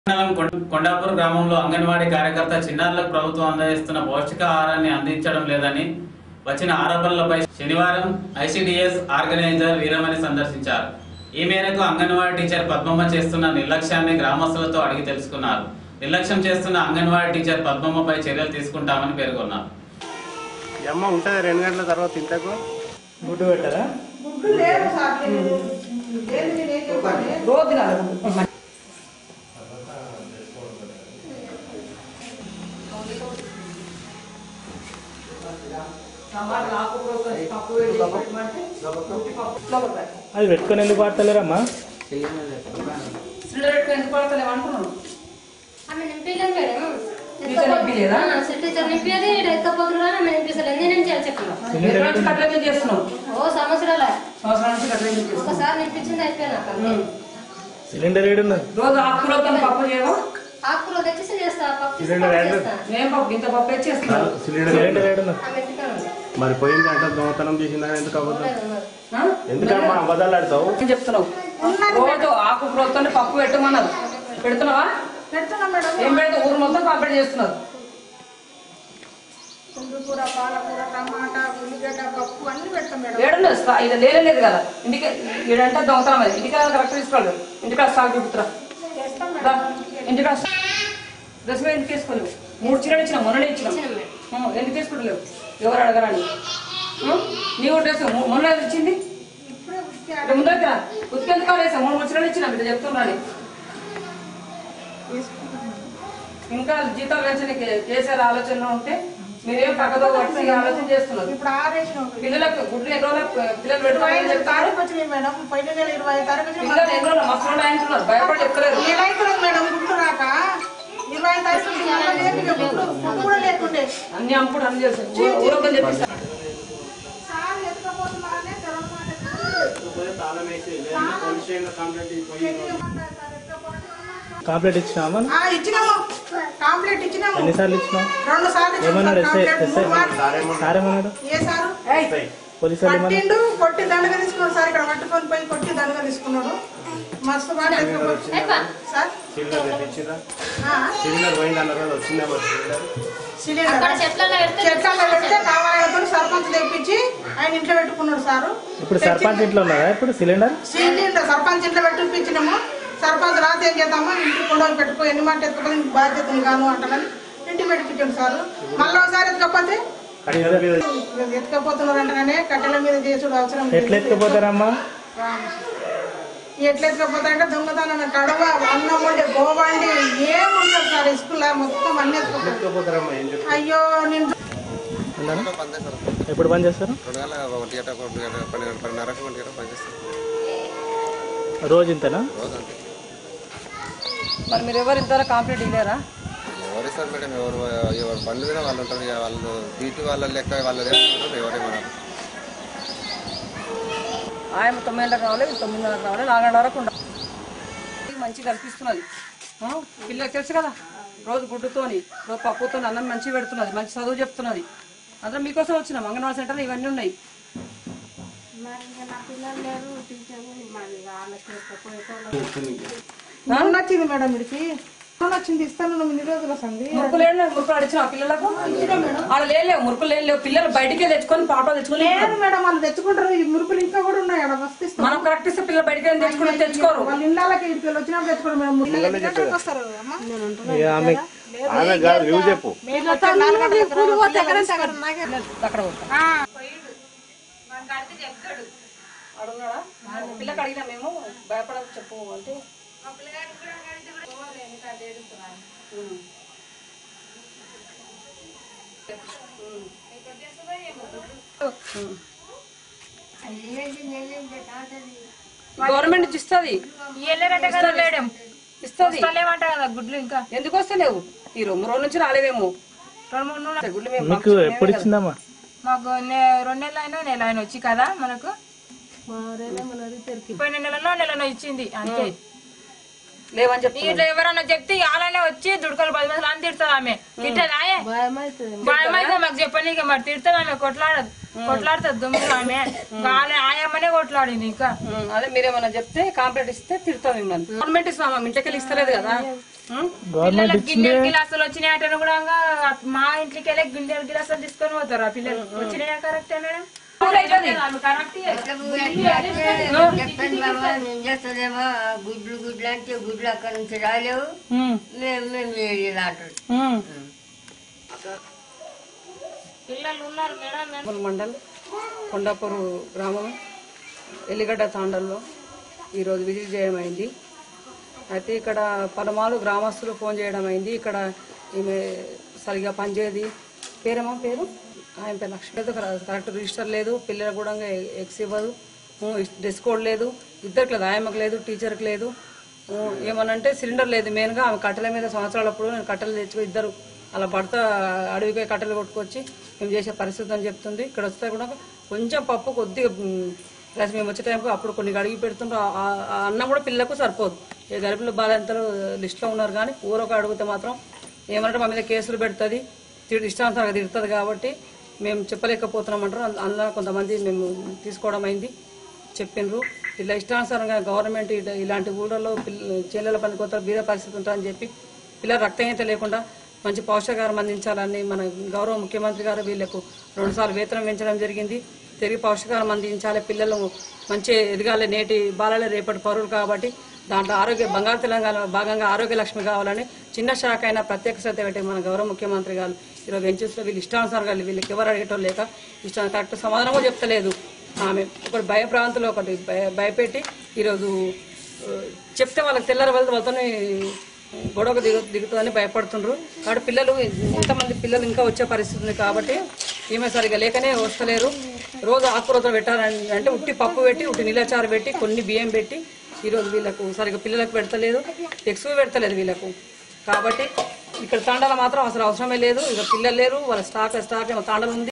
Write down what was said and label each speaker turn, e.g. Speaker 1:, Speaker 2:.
Speaker 1: మండలం కొండ- కొండాపూర్ గ్రామంలో అంగన్వాడీ కార్యకర్త చిన్నారులకు ప్రభుత్వం అందజేస్తున్న పౌష్టికాహారాన్ని అందించడం లేదని వచ్చిన ఆరోపణలపై శనివారం ఐసిడిఎస్ ఆర్గనైజర్ వీరమణి సందర్శించారు ఈ మేరకు అంగన్వాడీ టీచర్ పద్మమ్మ చేస్తున్న నిర్లక్ష్యాన్ని గ్రామస్తులతో అడిగి తెలుసుకున్నారు నిర్లక్ష్యం చేస్తున్న అంగన్వాడీ టీచర్ పద్మమ్మపై చర్యలు తీసుకుంటామని పేర్కొన్నారు
Speaker 2: ఈ అమ్మ ఉంటుంది రెండు గంటల తర్వాత ఇంతకు
Speaker 3: గుడ్డు పెట్టారా
Speaker 4: రోజు తినాలి
Speaker 3: అది పెట్టుకొని ఎందుకు వాడతలేరమ్మా
Speaker 4: సిలిండర్ పెట్టుకొని ఎందుకు పడతలేవు అంటున్నాను
Speaker 5: ఆమె నింపిలేదు మేడం
Speaker 4: టీచర్ నింపిలేదా?
Speaker 5: టీచర్ నింపేది ఎక్కపోతులు కానీ ఆమె నింపిస్తలేదు నేనేం చేయాలి చెప్పిన
Speaker 4: ఎక్కడ నుంచి కట్లమే చేస్తున్నావు
Speaker 5: ఓ సంవత్సరాల
Speaker 4: సంవత్సరం నుంచి కట్లమే చేస్తున్నావు
Speaker 5: ఒకసారి నింపించింది అయిపోయినా
Speaker 3: సిలిండర్ ఏడున్నది
Speaker 4: రోజు ఆకుకూరతో పప్పు చేయవా
Speaker 5: ఆకులు తెచ్చేసి చేస్తా పప్పు తీసి
Speaker 2: సిలిండర్
Speaker 5: పప్పు
Speaker 2: యాడ్
Speaker 5: చేస్తా.
Speaker 4: నేను పప్పు ఇంత పప్పు వేసి చేస్తున్నాను
Speaker 2: సిలిండర్
Speaker 3: సిలిండర్ ఏడున్నది
Speaker 5: ఆమె ఇంటికాడ ఉంది.
Speaker 2: మరి పోయింది అంటే దొంగతనం చేసిందా ఎందుకు అబద్ధం
Speaker 5: ఉన్నది, ఉన్నది.
Speaker 4: ఆ?
Speaker 2: ఎందుకమ్మా అబద్ధాలు ఆడతావు
Speaker 4: ఏం చెప్తున్నావు రోజు ఆకుకూరతో పప్పు పెట్టమన్నారు పెడుతున్నావా ఏం పెడతావు ఊరు మొత్తం కంప్లీట్ చేస్తున్నారు
Speaker 6: కుందుకూర పాలకూర టమాటా ఉల్లిగడ్డ పప్పు అన్ని పెడతాం మేడం
Speaker 4: ఏడున్నది స్టా- ఇది లేలేదు కదా ఇంటికి ఏడంటే దొంగతనం అది ఇంటికి కరెక్ట్ తీసుకోవాలి ఇంటికాడ స్టాక్ చూపుతురా రా, ఇంటికాడ స్టా- డ్రెస్ మీద ఎందుకు వేసుకోలేవు మూడు చీరలు ఇచ్చిన మొన్ననే ఇచ్చినాం ఆ, ఎందుకు వేసుకోవట్లేవు ఎవరు అడగరాని ఆ? నీవు డ్రెస్ మొ- మొన్న ఏది ఇచ్చింది ఇక్కడ ముందరికి రా ఉతికెందుకు కాలేసా మూడు మూడు చీరలు ఇచ్చిన బిడ్డ చెప్తున్నాను ఇంకా జీతాలు పెంచని కేసీఆర్ ఆలోచన ఉంటే మీరేం పక్కదో పట్టి ఆలోచన చేస్తున్నారు
Speaker 6: ఇప్పుడు ఆరేసిన
Speaker 4: పిల్లలకు గుడ్లు ఎన్ని రోజులు పిల్లలు పెట్టుకోవాలని చెప్తారు
Speaker 6: తారీఖు వచ్చినాయి మేడం పైన నెల ఇరవై ఐదు తారీఖు వచ్చినాయి
Speaker 4: పిల్లలు ఎన్ని రోజులు మస్తు రోజులు అంటున్నారు భయపడి చెప్తలేరు
Speaker 6: నెల అవుతుంది మేడం గుడ్లు రాక ఇరవై ఐదు తారీఖు నుంచి మళ్ళీ లేదు ఇక గుడ్లు గుడ్లు కూడా లేకుండే
Speaker 4: అన్ని అమ్ముడు అన్ని చేస్తారు ఊరొకని చెప్పిస్తారు
Speaker 6: సార్ ఎత్తుకపోతున్నారనే తెలంగాణ
Speaker 2: తాళం వేసి లేదంటే పోలీస్ స్టేషన్లో కంప్లైంట్ ఇచ్చి పోయి
Speaker 6: సార్ ఎత్తుకపోతున్నారు.
Speaker 3: కాంప్లీట్ ఇచ్చినావా
Speaker 6: ఆ, ఇచ్చినాము కాంప్లీట్ ఇచ్చినాము
Speaker 3: ఎన్నిసార్లు ఇచ్చినావు
Speaker 6: రెండు సార్లు ఇచ్చినాము
Speaker 3: ఏమన్నాడు
Speaker 6: సార్
Speaker 3: ఎస్ఐ
Speaker 6: కంప్లీట్
Speaker 3: ఎస్ఐ
Speaker 6: మూడు మార్లు.
Speaker 3: సార్ ఏమన్నాడు
Speaker 6: ఏ సారు
Speaker 3: పోలీసు వాళ్ళు ఏమన్నారు
Speaker 6: పట్టిండు కొట్టి దండగా తీసుకున్నాడు సార్ ఇక్కడ పట్టుకొని పోయి కొట్టి దండగా తీసుకున్నాడు మస్తు బాగా ఎత్తుకపో- సార్
Speaker 2: సిలిండర్ తెప్పించిందా
Speaker 6: ఆ,
Speaker 2: సిలిండర్ పోయింది అన్నారు కదా వచ్చిందా మరి సిలిండర్
Speaker 6: సిలిండర్
Speaker 5: అక్కడ చెట్లలో పెడితే
Speaker 6: చెట్లలో పెడితే కావాలతో సర్పంచ్ తెప్పించి ఆయన ఇంట్లో పెట్టుకున్నాడు సారు
Speaker 3: ఇప్పుడు సర్పంచ్ ఇంట్లో ఉన్నదా ఇప్పుడు సిలిండర్
Speaker 6: సిలిండర్ సర్పంచ్ ఇంట్లో పెట్టిపించినాము సర్పంచ్ రాత్రి ఏం చేద్దామా ఇంటికి కొండలు పెట్టుకో ఎన్ని మాట ఎత్తుకోవాలి నీకు బాధ్యత ఉంది కాను అంటానని ఇంటికి పెట్టిపించాడు సారు మళ్ళీ ఒకసారి ఎత్తుకపోతే
Speaker 2: కట్టెల మీద
Speaker 6: ఎత్తుకపోతున్నారు అంటేనే కట్టెల మీద చేసుడు అవసరం లేదు.
Speaker 3: ఎట్లా ఎత్తుకుపోతారమ్మా
Speaker 6: ఎట్లా ఎత్తుకపోతారంటే దొంగతనం కడవ అన్నం వండి గోవండి ఏముండదు సార్ స్కూల్లో మొత్తం అన్ని ఎత్తుకపోతారు
Speaker 2: ఎత్తుకుపోతారమ్మా ఏం చెప్తారు
Speaker 6: అయ్యో నేను
Speaker 3: ఉందా? ఎప్పుడు బంద్ చేస్తారు
Speaker 7: రెండు గంటల ఒకటి గంట ఒకటి గంట పన్నెండు పన్నెండున్నరకు ఒంటి గంట పనిచేస్తాం
Speaker 3: రోజు ఇంతనా
Speaker 7: రోజు అంతే
Speaker 4: మరి మీరు ఎవరు ఇంతవరకు కంప్లీట్ ఇవ్వలేరా
Speaker 7: ఎవరు ఇస్తారు మేడం ఎవరు ఎవరు పనులు మీద వాళ్ళు ఉంటారు ఇక వాళ్ళు డ్యూటీ వాళ్ళ లెక్క వాళ్ళ ఎవరేమన్నారు
Speaker 4: ఆయన తొమ్మిది గంటలకు రావాలి వీళ్ళు తొమ్మిదిన్నరకు రావాలి నాలుగు వరకు ఉండాలి ఇది మంచిగా కనిపిస్తున్నది ఆ? పిల్లలకు తెలుసు కదా రోజు గుడ్డుతోని రోజు పప్పుతో అన్నం మంచిగా పెడుతున్నది మంచి చదువు చెప్తున్నది అందులో మీకోసం వచ్చినాం అంగన్వాడీ సెంటర్లో ఇవన్నీ ఉన్నాయి
Speaker 6: మొన్న వచ్చింది మేడం ఇడికి మొన్న వచ్చింది ఇస్తాను నువ్వు ఇన్ని రోజుల సంది
Speaker 4: మురుకులు ఏం లేవు మురుకులు అడిచిన పిల్లలకు ఆడ లేవు మురుకులు ఏం లేవు పిల్లలు బయటికి తెచ్చుకొని పాపలు తెచ్చుకొని
Speaker 6: లేదు మేడం వాళ్ళు తెచ్చుకుంటారు ఈ మురుకులు ఇంకా కూడా ఉన్నాయి ఆడ మస్తు ఇస్తాం
Speaker 4: మనం కరెక్ట్ ఇస్తే పిల్లలు బయటికి వెళ్ళి తెచ్చుకుని తెచ్చుకోరు
Speaker 6: వాళ్ళ ఇళ్ళకి ఇక్కడికి వచ్చినప్పుడు తెచ్చుకోరు మేడం ఎన్ని గంటలకు వస్తారు అమ్మా?
Speaker 3: ఇక ఆమె
Speaker 2: ఆమె కాదు నువ్వు చెప్పు
Speaker 6: మీరు వచ్చే నాలుగు గంటలకు రావాలి.
Speaker 4: అక్కడ పోతాం అడుగున్నాడా పిల్లకి అడిగినా మేము భయపడక చెప్పు అంటే ఉమ్. గవర్నమెంట్ నుంచి ఇస్తుంది
Speaker 8: మేడం
Speaker 4: ఇస్తుంది
Speaker 8: వస్తలేమంట కదా గుడ్లు ఇంకా
Speaker 4: ఎందుకు వస్తలేవు ఈ రెండు రోజుల నుంచి రాలేవేమో
Speaker 8: రెండు మూడు నెలలు
Speaker 4: గుడ్లు మేము
Speaker 3: మీకు ఎప్పుడు ఇచ్చిందమ్మా
Speaker 8: మాకు నె- రెండు నెలలు అయినా నెల అయినా వచ్చి కదా మనకు పోయిన నెలలో నెలలో ఇచ్చింది అంతే
Speaker 4: లేవని చెప్తున్నా
Speaker 8: ఇట్లా ఎవరన్నా చెప్తే అలానే వచ్చి దుడకలు పది మంది అని తిడుతుంది ఆమె తిట్టదు ఆయే భయం అయితే మాకు చెప్పనీకి మరి తిడుతుంది ఆమె కొట్లాడదు కొట్లాడుతుంది దుమ్ము ఆమె వాళ్ళ ఆయమ్మనే కొట్లాడింది ఇంకా
Speaker 4: ఉమ్, అదే మీరేమన్నా చెప్తే కాంప్లైంట్ ఇస్తే తిడతాం మిమ్మల్ని గవర్నమెంట్ ఇస్తామా ఇంటికి ఇస్తలేదు కదా ఉమ్?
Speaker 3: గవర్నమెంట్
Speaker 8: గిన్నెల గిలాసులు వచ్చినాయి అంటే కూడా మా ఇంటికి వెళ్ళి గిన్నెల గిలాసులు తీసుకొని పోతారు ఆ పిల్లలు వచ్చినాయా కరెక్ట్ మేడం కరెక్ట్
Speaker 9: చెప్పండి బాబా నేను చేస్తుందేమో గుడ్లు గుడ్లు అంటే గుడ్లు అక్కడ నుంచి రాలేవు మేము మేము రావట్లేదు
Speaker 4: ఉమ్.
Speaker 8: పిల్లలు ఉన్నారు మేడం
Speaker 4: ఉప్పల్ మండల్ కొండాపూరు గ్రామం ఎల్లిగడ్డ తాండల్లో ఈరోజు విజిట్ చేయడం అయింది అయితే ఇక్కడ పలమాలు గ్రామస్తులు ఫోన్ చేయడం అయింది ఇక్కడ ఈమె సరిగా పనిచేయదు పేరేమో పేరు ఆయన పేరు లక్ష్మి లేదు కరెక్ట్ రిజిస్టర్ లేదు పిల్లలకు కూడా ఎక్స్ ఇవ్వదు ఉం, డ్రెస్ కోడ్ లేదు ఇద్దరికి లేదు ఆయమ్మకు లేదు టీచర్కి లేదు ఉం, ఏమనంటే సిలిండర్ లేదు మెయిన్గా ఆమె కట్టెల మీద సంవత్సరాలప్పుడు నేను కట్టెలు తెచ్చుకో ఇద్దరు అలా భర్త అడవికి కట్టెలు కొట్టుకొచ్చి మేము చేసే పరిస్థితి అని చెప్తుంది ఇక్కడ వస్తే కూడా కొంచెం పప్పు కొద్దిగా ఉమ్, ప్లస్ మేము వచ్చే టైంకి అప్పుడు కొన్ని అడిగి పెడుతుంటాం ఆ- ఆ- ఆ అన్నం కూడా పిల్లకు సరిపోదు ఏ గర్భిణులు బాలంతలు లిస్టులో ఉన్నారు కానీ ఊరొక అడిగితే మాత్రం ఏమంటే మా మీద కేసులు పెడుతుంది తిడు ఇష్టానుసారంగా తిడుతుంది కాబట్టి మేము చెప్పలేకపోతున్నాం అంటారు అంద- అందులో కొంతమంది మేము తీసుకోవడం అయింది చెప్పిండ్రు ఇలా ఇష్టానుసారంగా గవర్నమెంట్ ఇట- ఇలాంటి ఊళ్ళలో పిల్ల చెల్లెల పని కొత్త బీద పరిస్థితి ఉంటుందని చెప్పి పిల్లల రక్తహీనత లేకుండా మంచి పౌష్టికాహారం అందించాలని మన గౌరవ ముఖ్యమంత్రి గారు వీళ్ళకు రెండుసార్లు వేతనం పెంచడం జరిగింది తిరిగి పౌష్టికాహారం అందించాలి పిల్లలు మంచి ఎదగాలి నేటి బాలలే రేపటి పౌరులు కాబట్టి దాంట్లో ఆరోగ్య బంగారు తెలంగాణ భాగంగా ఆరోగ్య లక్ష్మి కావాలని చిన్న శాఖ అయినా ప్రత్యేక శ్రద్ధ పెట్టి మన గౌరవ ముఖ్యమంత్రి గారు ఈరోజు వెంచర్స్లో వీళ్ళు ఇష్టానుసారంగా వీళ్ళకి ఎవరు అడిగటం లేక ఇష్టం కరెక్ట్ సమాధానం కూడా చెప్తలేదు ఆమె ఒకటి భయప్రాంతంలో ఒకటి భయ- భయపెట్టి ఈరోజు ఆ, చెప్తే వాళ్ళకి తెల్లరి వెళ్తే వాళ్ళతోనే గొడవకు దిగు దిగుతుందని భయపడుతుండ్రు కాబట్టి పిల్లలు ఎంతమంది పిల్లలు ఇంకా వచ్చే పరిస్థితి ఉంది కాబట్టి ఈమె సరిగా లేకనే వస్తలేరు రోజు ఆకుకూరతో పెట్టాలని అంటే ఉట్టి పప్పు పెట్టి ఉట్టి నీళ్ళచారు పెట్టి కొన్ని బియ్యం పెట్టి ఈరోజు వీళ్ళకు సరిగా పిల్లలకు పెడతలేదు టెక్స్ట్ పెడతలేదు వీళ్ళకు కాబట్టి ఇక్కడ తాండాల మాత్రం అసలు అవసరమే లేదు ఇక పిల్లలు లేరు వాళ్ళ స్టాక్ స్టాక్ ఏమో తాండలు ఉంది